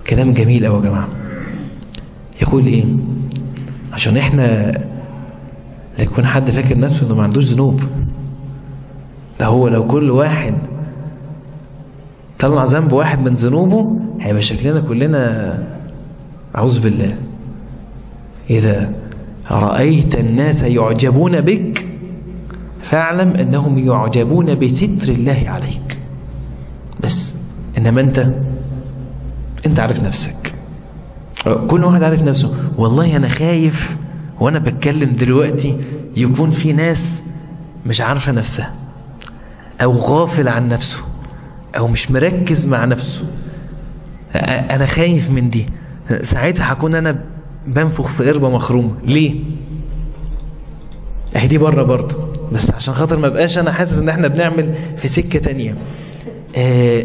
كلام جميل قوي يا جماعة يقول ايه عشان احنا لا يكون حد فاكر نفسه انه ما عندوش ذنوب ده هو لو كل واحد طلع ذنب واحد من ذنوبه هيبقى شكلنا كلنا أعوذ بالله إذا رأيت الناس يعجبون بك فاعلم أنهم يعجبون بستر الله عليك بس إنما أنت أنت عارف نفسك كل واحد عارف نفسه والله أنا خايف وأنا بتكلم دلوقتي يكون في ناس مش عارفة نفسها أو غافل عن نفسه أو مش مركز مع نفسه أنا خايف من دي ساعتها هكون أنا بنفخ في قربة مخرومة ليه؟ اهي دي بره برضه بس عشان خاطر ما بقاش أنا حاسس إن احنا بنعمل في سكة تانية آه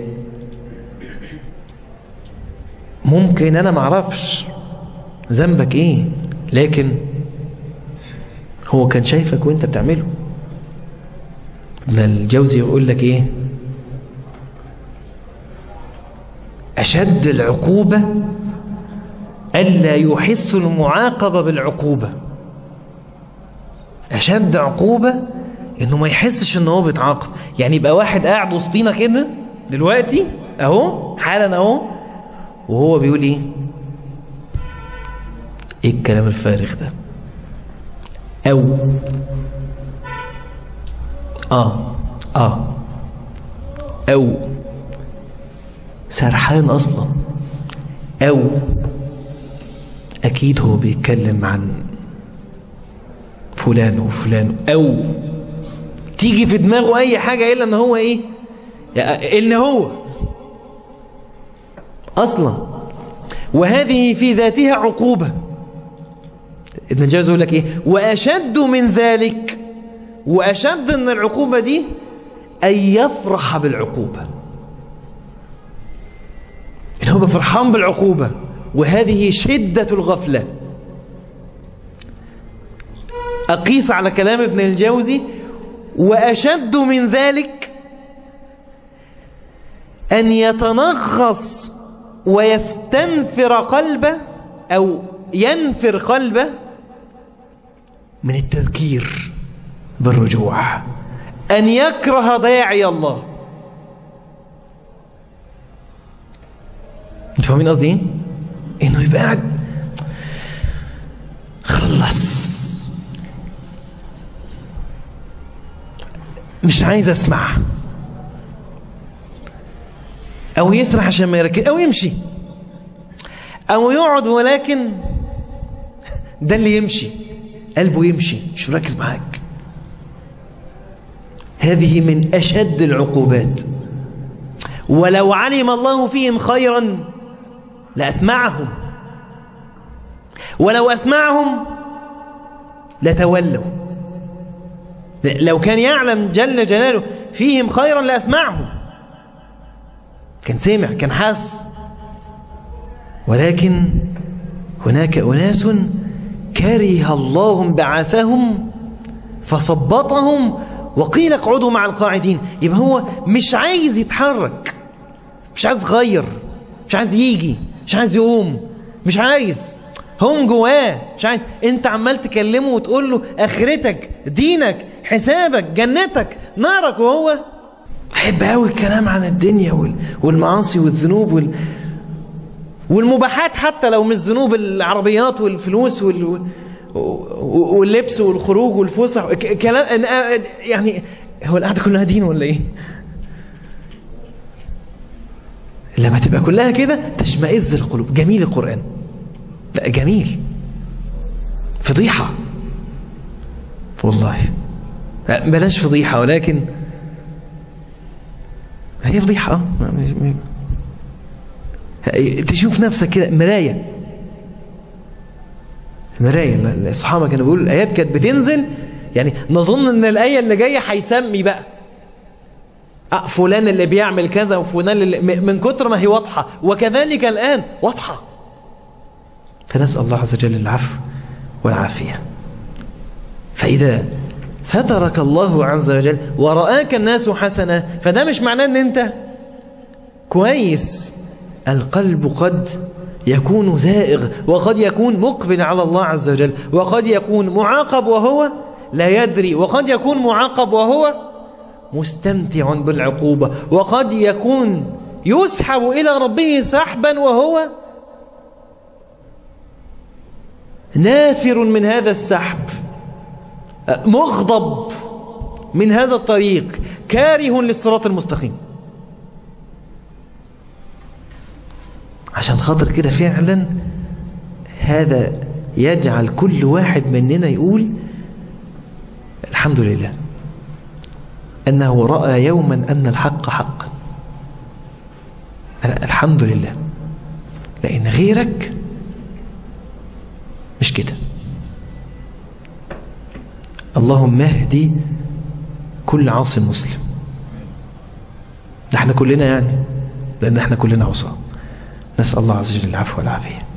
ممكن أنا معرفش ذنبك إيه لكن هو كان شايفك وانت بتعمله ابن الجوزي يقول لك ايه أشد العقوبة ألا يحس المعاقبة بالعقوبة أشد عقوبة إنه ما يحسش إنه هو بيتعاقب يعني يبقى واحد قاعد وسطينا كده دلوقتي أهو حالا أهو وهو بيقول إيه إيه الكلام الفارغ ده أو آه آه أو سرحان أصلا أو أكيد هو بيتكلم عن فلان وفلان أو تيجي في دماغه أي حاجة إلا إن هو إيه إن هو أصلا وهذه في ذاتها عقوبة ابن الجوز يقول لك إيه وأشد من ذلك وأشد من العقوبة دي أن يفرح بالعقوبة إن هو فرحان بالعقوبة وهذه شدة الغفلة أقيس على كلام ابن الجوزي وأشد من ذلك أن يتنغص ويستنفر قلبه أو ينفر قلبه من التذكير بالرجوع أن يكره داعي الله انتوا فاهمين قصدي ايه؟ انه يبقى قاعد خلص مش عايز اسمع او يسرح عشان ما يركز او يمشي او يقعد ولكن ده اللي يمشي قلبه يمشي مش مركز معاك هذه من أشد العقوبات ولو علم الله فيهم خيرا لأسمعهم ولو أسمعهم لتولوا لو كان يعلم جل جلاله فيهم خيرا لأسمعهم كان سمع كان حاس ولكن هناك أناس كره الله بعثهم فثبطهم وقيل اقعدوا مع القاعدين يبقى هو مش عايز يتحرك مش عايز يغير مش عايز يجي مش عايز يقوم مش عايز هم جواه مش عايز انت عمال تكلمه وتقول له اخرتك دينك حسابك جنتك نارك وهو بحب قوي الكلام عن الدنيا وال... والمعاصي والذنوب وال... والمباحات حتى لو مش ذنوب العربيات والفلوس وال... واللبس والخروج والفسح كلام يعني هو القعده كلها دين ولا ايه لما تبقى كلها كده تشمئز القلوب جميل القرآن لا جميل فضيحة والله بلاش فضيحة ولكن هي فضيحة اه تشوف نفسك كده مراية مراية الصحابة كانوا بيقولوا الآيات كانت بتنزل يعني نظن ان الآية اللي جاية هيسمي بقى أه فلان اللي بيعمل كذا وفلان اللي من كتر ما هي واضحة وكذلك الآن واضحة فنسأل الله عز وجل العفو والعافية فإذا سترك الله عز وجل ورآك الناس حسنة فده مش معناه ان انت كويس القلب قد يكون زائغ وقد يكون مقبل على الله عز وجل وقد يكون معاقب وهو لا يدري وقد يكون معاقب وهو مستمتع بالعقوبة وقد يكون يسحب إلى ربه سحبا وهو نافر من هذا السحب مغضب من هذا الطريق كاره للصراط المستقيم عشان خاطر كده فعلا هذا يجعل كل واحد مننا يقول الحمد لله أنه رأى يوما أن الحق حق الحمد لله لأن غيرك مش كده اللهم اهدي كل عاصم مسلم ده احنا كلنا يعني لأن احنا كلنا عصاه نسأل الله عز وجل العفو والعافية